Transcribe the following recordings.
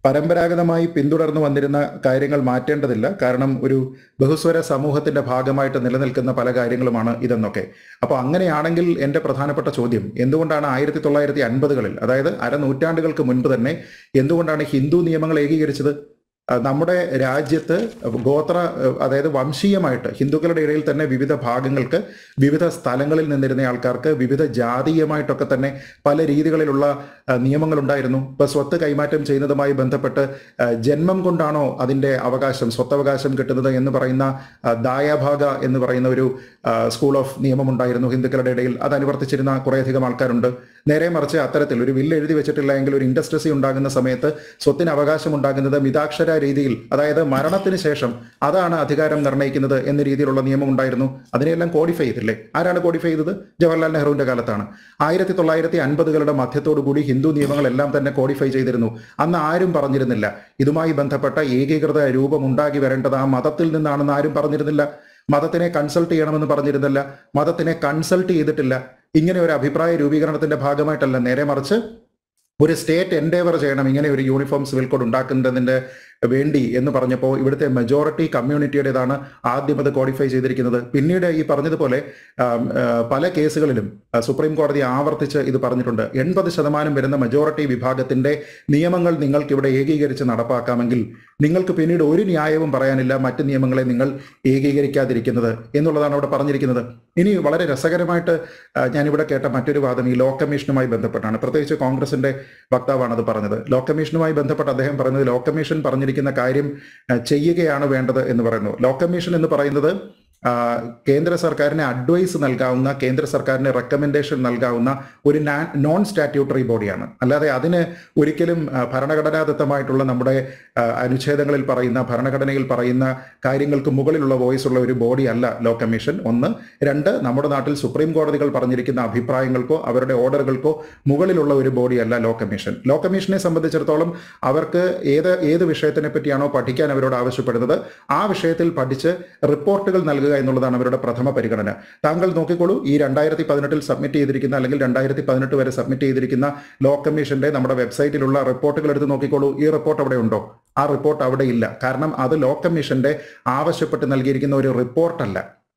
പരമ്പരാഗതമായി പിന്തുടർന്നു വന്നിരുന്ന കാര്യങ്ങൾ മാറ്റേണ്ടതില്ല കാരണം ഒരു ബഹുസ്വര സമൂഹത്തിന്റെ ഭാഗമായിട്ട് നിലനിൽക്കുന്ന പല കാര്യങ്ങളുമാണ് ഇതെന്നൊക്കെ അപ്പോൾ അങ്ങനെയാണെങ്കിൽ എൻ്റെ പ്രധാനപ്പെട്ട ചോദ്യം എന്തുകൊണ്ടാണ് ആയിരത്തി തൊള്ളായിരത്തി അൻപതുകളിൽ അതായത് അരനൂറ്റാണ്ടുകൾക്ക് മുൻപ് തന്നെ എന്തുകൊണ്ടാണ് ഹിന്ദു നിയമങ്ങൾ ഏകീകരിച്ചത് അഹ് നമ്മുടെ രാജ്യത്ത് ഗോത്ര അഹ് അതായത് വംശീയമായിട്ട് ഹിന്ദുക്കളുടെ ഇടയിൽ തന്നെ വിവിധ ഭാഗങ്ങൾക്ക് വിവിധ സ്ഥലങ്ങളിൽ നിന്നിരുന്ന ആൾക്കാർക്ക് വിവിധ ജാതീയമായിട്ടൊക്കെ തന്നെ പല രീതികളിലുള്ള അഹ് നിയമങ്ങളുണ്ടായിരുന്നു ഇപ്പൊ സ്വത്ത് കൈമാറ്റം ചെയ്യുന്നതുമായി ബന്ധപ്പെട്ട് അഹ് ജന്മം കൊണ്ടാണോ അതിന്റെ അവകാശം സ്വത്തവകാശം കിട്ടുന്നത് എന്ന് പറയുന്ന അഹ് ദായാഭാഗ എന്ന് പറയുന്ന ഒരു അഹ് സ്കൂൾ ഓഫ് നിയമം ഉണ്ടായിരുന്നു ഹിന്ദുക്കളുടെ ഇടയിൽ അത് അനുവർത്തിച്ചിരുന്ന കുറേയധികം ആൾക്കാരുണ്ട് നേരെ മറിച്ച് അത്തരത്തിൽ ഒരു വില്ല് എഴുതി വെച്ചിട്ടില്ല എങ്കിൽ ഒരു ഇൻഡസ്ട്രസി ഉണ്ടാകുന്ന സമയത്ത് സ്വത്തിന് അവകാശം ഉണ്ടാകുന്നത് മിതാക്ഷര രീതിയിൽ അതായത് മരണത്തിന് ശേഷം അതാണ് അധികാരം നിർണ്ണയിക്കുന്നത് എന്ന രീതിയിലുള്ള നിയമം ഉണ്ടായിരുന്നു അതിനെയെല്ലാം കോഡിഫൈ ചെയ്തില്ലേ ആരാണ് കോഡിഫൈ ചെയ്തത് ജവഹർലാൽ നെഹ്റുവിന്റെ കാലത്താണ് ആയിരത്തി തൊള്ളായിരത്തി അൻപതുകളുടെ മധ്യത്തോടുകൂടി ഹിന്ദു നിയമങ്ങളെല്ലാം തന്നെ കോഡിഫൈ ചെയ്തിരുന്നു അന്ന് ആരും പറഞ്ഞിരുന്നില്ല ഇതുമായി ബന്ധപ്പെട്ട ഏകീകൃത രൂപം ഉണ്ടാക്കി വരേണ്ടത് ആ മതത്തിൽ നിന്നാണെന്ന് ആരും പറഞ്ഞിരുന്നില്ല മതത്തിനെ കൺസൾട്ട് ചെയ്യണമെന്ന് പറഞ്ഞിരുന്നില്ല മതത്തിനെ കൺസൾട്ട് ചെയ്തിട്ടില്ല ഇങ്ങനെ ഒരു അഭിപ്രായ രൂപീകരണത്തിന്റെ ഭാഗമായിട്ടല്ല നേരെ മറിച്ച് ഒരു സ്റ്റേറ്റ് എൻഡേവർ ചെയ്യണം ഇങ്ങനെ ഒരു യൂണിഫോം സിവിൽ കോഡ് ഉണ്ടാക്കുന്നതിന്റെ വേണ്ടി എന്ന് പറഞ്ഞപ്പോൾ ഇവിടുത്തെ മെജോറിറ്റി കമ്മ്യൂണിറ്റിയുടേതാണ് ആദ്യം അത് കോഡിഫൈ ചെയ്തിരിക്കുന്നത് പിന്നീട് ഈ പറഞ്ഞതുപോലെ ആം, ആ, പല കേസുകളിലും ആ, സുപ്രീം കോടതി ആവർത്തിച്ച് ഇത് പറഞ്ഞിട്ടുണ്ട് എൺപത് ശതമാനം വരുന്ന മെജോറിറ്റി വിഭാഗത്തിന്റെ നിയമങ്ങൾ നിങ്ങൾക്ക് ഇവിടെ ഏകീകരിച്ച് നടപ്പാക്കാമെങ്കിൽ നിങ്ങൾക്ക് പിന്നീട് ഒരു ന്യായവും പറയാനില്ല മറ്റ് നിയമങ്ങളെ നിങ്ങൾ ഏകീകരിക്കാതിരിക്കുന്നത് എന്നുള്ളതാണ് അവിടെ പറഞ്ഞിരിക്കുന്നത് ഇനി വളരെ രസകരമായിട്ട് ആ, ഞാനിവിടെ കേട്ട മറ്റൊരു വാദം ഈ ലോ കമ്മീഷനുമായി ബന്ധപ്പെട്ടാണ് പ്രത്യേകിച്ച് കോൺഗ്രസിന്റെ വക്താവാണ് അത് പറഞ്ഞത് ലോ കമ്മീഷനുമായി ബന്ധപ്പെട്ട് അദ്ദേഹം പറയുന്നത് ലോ കമ്മീഷൻ പറഞ്ഞിരിക്കുന്ന കാര്യം ആ, ചെയ്യുകയാണ് വേണ്ടത് എന്ന് പറയുന്നു ലോ കമ്മീഷൻ എന്ന് പറയുന്നത് ആ, കേന്ദ്ര സർക്കാരിന് അഡ്വൈസ് നൽകാവുന്ന കേന്ദ്ര സർക്കാരിന് റെക്കമെൻഡേഷൻ നൽകാവുന്ന ഒരു നാ- നോൺ സ്റ്റാറ്റ്യൂട്ടറി ബോഡിയാണ് അല്ലാതെ അതിന് ഒരിക്കലും ആ, ഭരണഘടനാദത്തമായിട്ടുള്ള നമ്മുടെ ആ, അനുച്ഛേദങ്ങളിൽ പറയുന്ന ഭരണഘടനയിൽ പറയുന്ന കാര്യങ്ങൾക്ക് മുകളിലുള്ള വോയിസ് ഉള്ള ഒരു ബോഡി അല്ല ലോ കമ്മീഷൻ ഒന്ന് രണ്ട് നമ്മുടെ നാട്ടിൽ സുപ്രീം കോടതികൾ പറഞ്ഞിരിക്കുന്ന അഭിപ്രായങ്ങൾക്കോ അവരുടെ ഓർഡറുകൾക്കോ മുകളിലുള്ള ഒരു ബോഡിയല്ല ലോ കമ്മീഷൻ ലോ കമ്മീഷനെ സംബന്ധിച്ചിടത്തോളം അവർക്ക് ഏത് ഏത് വിഷയത്തിനെ പറ്റിയാണോ പഠിക്കാൻ അവരോട് ആവശ്യപ്പെടുന്നത് ആ വിഷയത്തിൽ പഠിച്ച് റിപ്പോർട്ടുകൾ നൽകുക എന്നുള്ളതാണ് അവരുടെ പ്രഥമ പരിഗണന താങ്കൾ നോക്കിക്കോളൂ ഈ രണ്ടായിരത്തി പതിനെട്ടിൽ സബ്മിറ്റ് ചെയ്തിരിക്കുന്ന അല്ലെങ്കിൽ രണ്ടായിരത്തി പതിനെട്ട് വരെ സബ്മിറ്റ് ചെയ്തിരിക്കുന്ന ലോ കമ്മീഷന്റെ നമ്മുടെ വെബ്സൈറ്റിലുള്ള റിപ്പോർട്ടുകൾ എടുത്ത് നോക്കിക്കോളൂ ഈ റിപ്പോർട്ട് അവിടെ ഉണ്ടോ ആ റിപ്പോർട്ട് അവിടെ ഇല്ല കാരണം അത് ലോ കമ്മീഷന്റെ ആവശ്യപ്പെട്ട് നൽകിയിരിക്കുന്ന ഒരു റിപ്പോർട്ടല്ല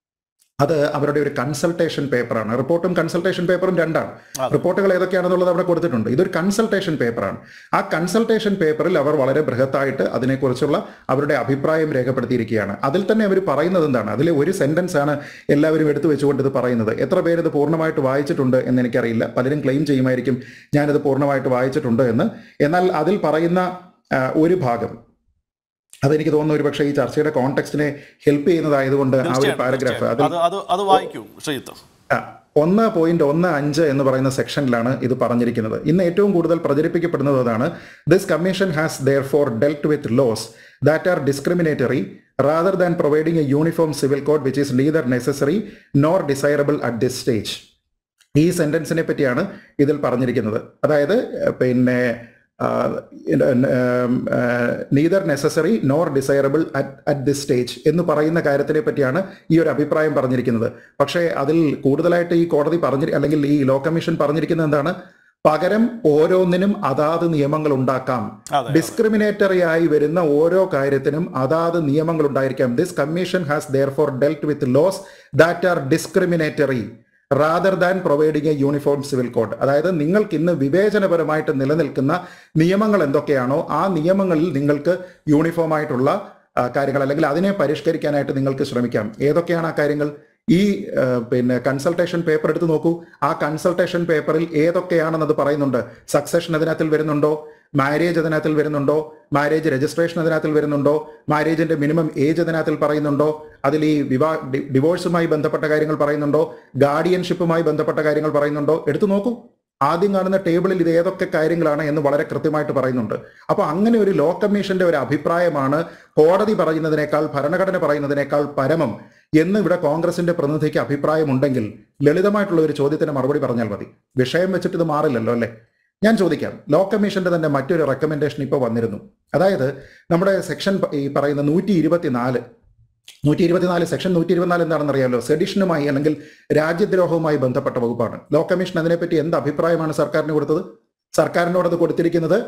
അത് അവരുടെ ഒരു കൺസൾട്ടേഷൻ പേപ്പറാണ് റിപ്പോർട്ടും കൺസൾട്ടേഷൻ പേപ്പറും രണ്ടാണ് അതെ. റിപ്പോർട്ടുകൾ ഏതൊക്കെയാണെന്നുള്ളത് അവിടെ കൊടുത്തിട്ടുണ്ട് ഇതൊരു കൺസൾട്ടേഷൻ പേപ്പറാണ് ആ കൺസൾട്ടേഷൻ പേപ്പറിൽ അവർ വളരെ ബൃഹത്തായിട്ട് അതിനെക്കുറിച്ചുള്ള അവരുടെ അഭിപ്രായം രേഖപ്പെടുത്തിയിരിക്കുകയാണ് അതിൽ തന്നെ അവർ പറയുന്നത് എന്താണ് അതിലെ ഒരു സെന്റൻസ് ആണ് എല്ലാവരും എടുത്തു വെച്ചുകൊണ്ട് ഇത് പറയുന്നത് എത്ര പേര് ഇത് പൂർണ്ണമായിട്ട് വായിച്ചിട്ടുണ്ട് എന്ന് എനിക്കറിയില്ല പലരും ക്ലെയിം ചെയ്യുമായിരിക്കും ഞാനിത് പൂർണ്ണമായിട്ട് വായിച്ചിട്ടുണ്ട് എന്ന് എന്നാൽ അതിൽ പറയുന്ന ആ, ഒരു ഭാഗം അതെനിക്ക് തോന്നുന്നു ഒരു പക്ഷേ ഈ ചർച്ചയുടെ കോണ്ടെക്സ്റ്റിനെ ഹെൽപ്പ് ചെയ്യുന്നതായതുകൊണ്ട് ആ ഒരു തീർച്ചയായും പാരഗ്രാഫ് തീർച്ചയായും. അതിൽ അത് അത് അത് വായിക്കൂ ശ്രീജിത്ത് ആ, ഒന്ന് പോയിന്റ് ഒന്ന് അഞ്ച് എന്ന് പറയുന്ന സെക്ഷനിലാണ് ഇത് പറഞ്ഞിരിക്കുന്നത് ഇന്ന് ഏറ്റവും കൂടുതൽ പ്രചരിപ്പിക്കപ്പെടുന്നത് അതാണ് this commission has therefore dealt with laws that are discriminatory rather than providing a uniform civil code which is neither necessary nor desirable at this stage ഈ സെന്റൻസിനെ പറ്റിയാണ് ഇതിൽ പറഞ്ഞിരിക്കുന്നത് അതായത് ഏഹ്, പിന്നെ neither necessary nor desirable at this stage എന്ന് പറയുന്ന കാര്യത്തിനെ പറ്റിയാണ് ഈ ഒരു അഭിപ്രായം പറഞ്ഞിരിക്കുന്നത് പക്ഷേ അതിൽ കൂടുതലായിട്ട് ഈ കോടതി പറഞ്ഞി അല്ലെങ്കിൽ ഈ ലോ കമ്മീഷൻ പറഞ്ഞിരിക്കുന്നത് എന്താണ് പകരം ഓരോന്നിനും അതാത് നിയമങ്ങൾ ഉണ്ടാക്കാം അതെ ഡിസ്ക്രിമിനേറ്ററി ആയി വരുന്ന ഓരോ കാര്യത്തിനും അതാത് നിയമങ്ങൾ ഉണ്ടായിരിക്കാം this commission has therefore dealt with laws that are discriminatory rather than providing a uniform civil code അതായത് നിങ്ങൾക്ക് ഇന്ന് വിവേചനപരമായിട്ട് നിലനിൽക്കുന്ന നിയമങ്ങൾ എന്തൊക്കെയാണോ ആ നിയമങ്ങളിൽ നിങ്ങൾക്ക് യൂണിഫോം ആയിട്ടുള്ള ആ, കാര്യങ്ങൾ അല്ലെങ്കിൽ അതിനെ പരിഷ്കരിക്കാനായിട്ട് നിങ്ങൾക്ക് ശ്രമിക്കാം ഏതൊക്കെയാണ് ആ കാര്യങ്ങൾ ഈ ആ, പിന്നെ കൺസൾട്ടേഷൻ പേപ്പർ എടുത്ത് നോക്കൂ ആ കൺസൾട്ടേഷൻ പേപ്പറിൽ ഏതൊക്കെയാണെന്നത് പറയുന്നുണ്ട് സക്സഷൻ അതിനകത്തിൽ വരുന്നുണ്ടോ മാരേജ് അതിനകത്തിൽ വരുന്നുണ്ടോ മാരേജ് രജിസ്ട്രേഷൻ അതിനകത്തിൽ വരുന്നുണ്ടോ മാരേജിന്റെ മിനിമം ഏജ് അതിനകത്തിൽ പറയുന്നുണ്ടോ അതിൽ ഈ വിവാ ഡി- ഡിവോഴ്സുമായി ബന്ധപ്പെട്ട കാര്യങ്ങൾ പറയുന്നുണ്ടോ ഗാർഡിയൻഷിപ്പുമായി ബന്ധപ്പെട്ട കാര്യങ്ങൾ പറയുന്നുണ്ടോ എടുത്തു നോക്കൂ ആദ്യം കാണുന്ന ടേബിളിൽ ഇത് ഏതൊക്കെ കാര്യങ്ങളാണ് എന്ന് വളരെ കൃത്യമായിട്ട് പറയുന്നുണ്ട് അപ്പൊ അങ്ങനെ ഒരു ലോ കമ്മീഷന്റെ ഒരു അഭിപ്രായമാണ് കോടതി പറയുന്നതിനേക്കാൾ ഭരണഘടന പറയുന്നതിനേക്കാൾ പരമം എന്ന് ഇവിടെ കോൺഗ്രസിന്റെ പ്രതിനിധിക്ക് അഭിപ്രായമുണ്ടെങ്കിൽ ലളിതമായിട്ടുള്ള ഒരു ചോദ്യത്തിന് മറുപടി പറഞ്ഞാൽ മതി വിഷയം വെച്ചിട്ട് ഇത് മാറില്ലല്ലോ അല്ലേ ഞാൻ ചോദിക്കാം ലോ കമ്മീഷന്റെ തന്നെ മറ്റൊരു റെക്കമെൻഡേഷൻ ഇപ്പോൾ വന്നിരുന്നു അതായത് നമ്മുടെ സെക്ഷൻ ഈ പറയുന്ന നൂറ്റി ഇരുപത്തിനാല് നൂറ്റി ഇരുപത്തിനാല് സെക്ഷൻ നൂറ്റി ഇരുപത്തിനാല് എന്താണെന്ന് അറിയാമല്ലോ സെഡിഷനുമായി അല്ലെങ്കിൽ രാജ്യദ്രോഹവുമായി ബന്ധപ്പെട്ട വകുപ്പാണ് ലോ കമ്മീഷൻ അതിനെപ്പറ്റി എന്ത് അഭിപ്രായമാണ് സർക്കാരിന് കൊടുത്തത് സർക്കാരിനോട് അത് കൊടുത്തിരിക്കുന്നത്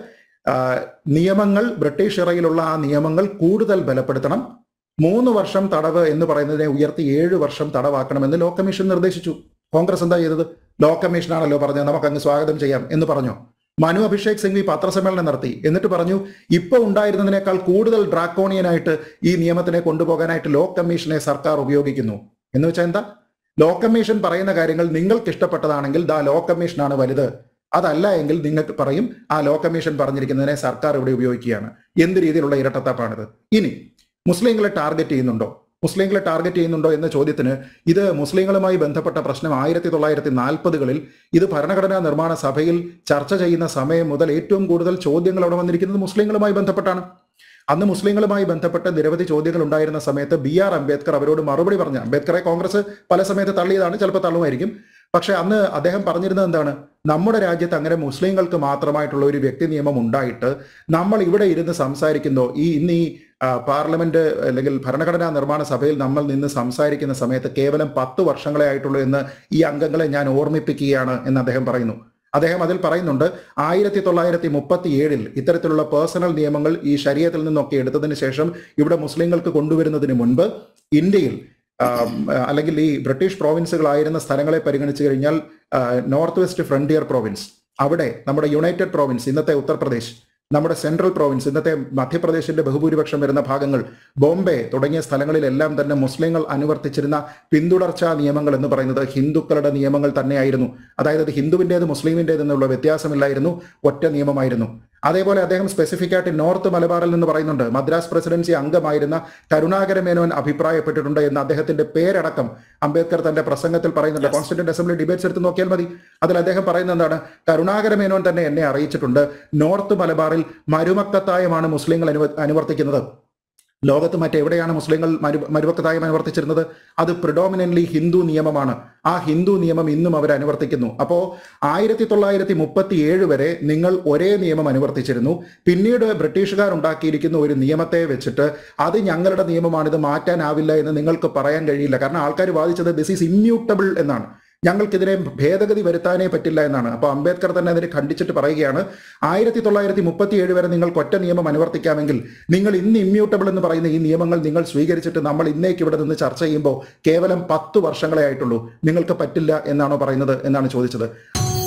ആ, നിയമങ്ങൾ ബ്രിട്ടീഷ് ഇറയിലുള്ള ആ നിയമങ്ങൾ കൂടുതൽ ബലപ്പെടുത്തണം മൂന്ന് വർഷം തടവ് എന്ന് പറയുന്നതിനെ ഉയർത്തി ഏഴ് വർഷം തടവാക്കണമെന്ന് ലോ കമ്മീഷൻ നിർദ്ദേശിച്ചു കോൺഗ്രസ് എന്താ ചെയ്തത് ലോ കമ്മീഷനാണല്ലോ പറഞ്ഞത് നമുക്ക് അങ്ങ് സ്വാഗതം ചെയ്യാം എന്ന് പറഞ്ഞു മനു അഭിഷേക് സിംഗ്വി പത്രസമ്മേളനം നടത്തി എന്നിട്ട് പറഞ്ഞു ഇപ്പോൾ ഉണ്ടായിരുന്നതിനേക്കാൾ കൂടുതൽ ഡ്രാക്കോണിയനായിട്ട് ഈ നിയമത്തിനെ കൊണ്ടുപോകാനായിട്ട് ലോ കമ്മീഷനെ സർക്കാർ ഉപയോഗിക്കുന്നു എന്ന് വെച്ചാൽ എന്താ ലോ കമ്മീഷൻ പറയുന്ന കാര്യങ്ങൾ നിങ്ങൾക്ക് ഇഷ്ടപ്പെട്ടതാണെങ്കിൽ ദാ ലോ കമ്മീഷനാണ് വലുത് അതല്ല എങ്കിൽ നിങ്ങൾക്ക് പറയും ആ ലോ കമ്മീഷൻ പറഞ്ഞിരിക്കുന്നതിനെ സർക്കാർ ഇവിടെ ഉപയോഗിക്കുകയാണ് എന്ത് രീതിയിലുള്ള ഇരട്ടത്താപ്പാണിത് ഇനി മുസ്ലിങ്ങളെ ടാർഗറ്റ് ചെയ്യുന്നുണ്ടോ മുസ്ലിങ്ങളെ ടാർഗറ്റ് ചെയ്യുന്നുണ്ടോ എന്ന ചോദ്യത്തിന് ഇത് മുസ്ലിങ്ങളുമായി ബന്ധപ്പെട്ട പ്രശ്നം ആയിരത്തി തൊള്ളായിരത്തി നാൽപ്പതുകളിൽ ഇത് ഭരണഘടനാ നിർമ്മാണ സഭയിൽ ചർച്ച ചെയ്യുന്ന സമയം മുതൽ ഏറ്റവും കൂടുതൽ ചോദ്യങ്ങൾ അവിടെ വന്നിരിക്കുന്നത് മുസ്ലിങ്ങളുമായി ബന്ധപ്പെട്ടാണ് അന്ന് മുസ്ലിങ്ങളുമായി ബന്ധപ്പെട്ട നിരവധി ചോദ്യങ്ങൾ ഉണ്ടായിരുന്ന സമയത്ത് ബി ആർ അംബേദ്കർ അവരോട് മറുപടി പറഞ്ഞു അംബേദ്കറെ കോൺഗ്രസ് പല സമയത്ത് തള്ളിയതാണ് ചിലപ്പോൾ തള്ളുമായിരിക്കും പക്ഷെ അന്ന് അദ്ദേഹം പറഞ്ഞിരുന്നത് എന്താണ് നമ്മുടെ രാജ്യത്ത് അങ്ങനെ മുസ്ലിങ്ങൾക്ക് മാത്രമായിട്ടുള്ള ഒരു വ്യക്തി നിയമം ഉണ്ടായിട്ട് നമ്മൾ ഇവിടെ ഇരുന്ന് സംസാരിക്കുന്നോ ഈ ഇന്ന് ഈ ആ, പാർലമെന്റ് അല്ലെങ്കിൽ ഭരണഘടനാ നിർമ്മാണ സഭയിൽ നമ്മൾ നിന്ന് സംസാരിക്കുന്ന സമയത്ത് കേവലം പത്ത് വർഷങ്ങളെ ആയിട്ടുള്ളൂ എന്ന് ഈ അംഗങ്ങളെ ഞാൻ ഓർമ്മിപ്പിക്കുകയാണ് എന്ന് അദ്ദേഹം പറയുന്നു അദ്ദേഹം അതിൽ പറയുന്നുണ്ട് ആയിരത്തി തൊള്ളായിരത്തി മുപ്പത്തി ഏഴിൽ ഇത്തരത്തിലുള്ള പേഴ്സണൽ നിയമങ്ങൾ ഈ ശരീരത്തിൽ നിന്നൊക്കെ എടുത്തതിന് ശേഷം ഇവിടെ മുസ്ലിങ്ങൾക്ക് കൊണ്ടുവരുന്നതിന് മുൻപ് ഇന്ത്യയിൽ ആം, അല്ലെങ്കിൽ ഈ ബ്രിട്ടീഷ് പ്രോവിൻസുകളായിരുന്ന സ്ഥലങ്ങളെ പരിഗണിച്ചു കഴിഞ്ഞാൽ ആ, നോർത്ത് വെസ്റ്റ് ഫ്രണ്ടിയർ പ്രോവിൻസ് അവിടെ നമ്മുടെ യുണൈറ്റഡ് പ്രോവിൻസ് ഇന്നത്തെ ഉത്തർപ്രദേശ് നമ്മുടെ സെൻട്രൽ പ്രോവിൻസ് ഇന്നത്തെ മധ്യപ്രദേശിന്റെ ബഹുഭൂരിപക്ഷം വരുന്ന ഭാഗങ്ങൾ ബോംബെ തുടങ്ങിയ സ്ഥലങ്ങളിലെല്ലാം തന്നെ മുസ്ലിങ്ങൾ അനുവർത്തിച്ചിരുന്ന പിന്തുടർച്ചാ നിയമങ്ങൾ എന്ന് പറയുന്നത് ഹിന്ദുക്കളുടെ നിയമങ്ങൾ തന്നെയായിരുന്നു അതായത് അത് ഹിന്ദുവിൻ്റേത് മുസ്ലിമിൻ്റേത് എന്നുള്ള വ്യത്യാസമില്ലായിരുന്നു ഒറ്റ നിയമമായിരുന്നു അതേപോലെ അദ്ദേഹം സ്പെസിഫിക് ആയിട്ട് നോർത്ത് മലബാറിൽ നിന്ന് പറയുന്നുണ്ട് മദ്രാസ് പ്രസിഡൻസി അംഗമായിരുന്ന കരുണാകര മേനോൻ അഭിപ്രായപ്പെട്ടിട്ടുണ്ട് എന്ന് അദ്ദേഹത്തിന്റെ പേരടക്കം അംബേദ്കർ തന്റെ പ്രസംഗത്തിൽ പറയുന്നുണ്ട് കോൺസ്റ്റിറ്റ്യൂന്റ് അസംബ്ലി ഡിബേറ്റ്സ് എടുത്ത് നോക്കിയാൽ മതി അതിൽ അദ്ദേഹം പറയുന്നത് എന്താണ് കരുണാകര മേനോൻ തന്നെ എന്നെ അറിയിച്ചിട്ടുണ്ട് നോർത്ത് മലബാറിൽ മരുമക്കത്തായമാണ് മുസ്ലിങ്ങൾ അനുവ അനുവർത്തിക്കുന്നത് ലോകത്ത് മറ്റെവിടെയാണ് മുസ്ലിങ്ങൾ മരു മരുവക്കത്തായം അനുവർത്തിച്ചിരുന്നത് അത് പ്രിഡോമിനന്റ്ലി ഹിന്ദു നിയമമാണ് ആ ഹിന്ദു നിയമം ഇന്നും അവർ അനുവർത്തിക്കുന്നു അപ്പോൾ ആയിരത്തി തൊള്ളായിരത്തി മുപ്പത്തി ഏഴ് വരെ നിങ്ങൾ ഒരേ നിയമം അനുവർത്തിച്ചിരുന്നു പിന്നീട് ബ്രിട്ടീഷുകാർ ഉണ്ടാക്കിയിരിക്കുന്ന ഒരു നിയമത്തെ വെച്ചിട്ട് അത് ഞങ്ങളുടെ നിയമമാണിത് മാറ്റാനാവില്ല എന്ന് നിങ്ങൾക്ക് പറയാൻ കഴിയില്ല കാരണം ആൾക്കാർ വാദിച്ചത് ദിസ് ഈസ് ഇമ്മ്യൂട്ടബിൾ എന്നാണ് ഞങ്ങൾക്കിതിനെ ഭേദഗതി വരുത്താനേ പറ്റില്ല എന്നാണ് അപ്പോൾ അംബേദ്കർ തന്നെ അതിനെ ഖണ്ഡിച്ചിട്ട് പറയുകയാണ് ആയിരത്തി തൊള്ളായിരത്തി മുപ്പത്തി ഏഴ് വരെ നിങ്ങൾക്ക് ഒറ്റ നിയമം അനുവർത്തിക്കാമെങ്കിൽ നിങ്ങൾ ഇന്ന് ഇമ്മ്യൂട്ടബിൾ എന്ന് പറയുന്ന ഈ നിയമങ്ങൾ നിങ്ങൾ സ്വീകരിച്ചിട്ട് നമ്മൾ ഇന്നേക്ക് ഇവിടെ നിന്ന് ചർച്ച ചെയ്യുമ്പോൾ കേവലം പത്ത് വർഷങ്ങളെ ആയിട്ടുള്ളൂ നിങ്ങൾക്ക് പറ്റില്ല എന്നാണോ പറയുന്നത് എന്നാണ് ചോദിച്ചത്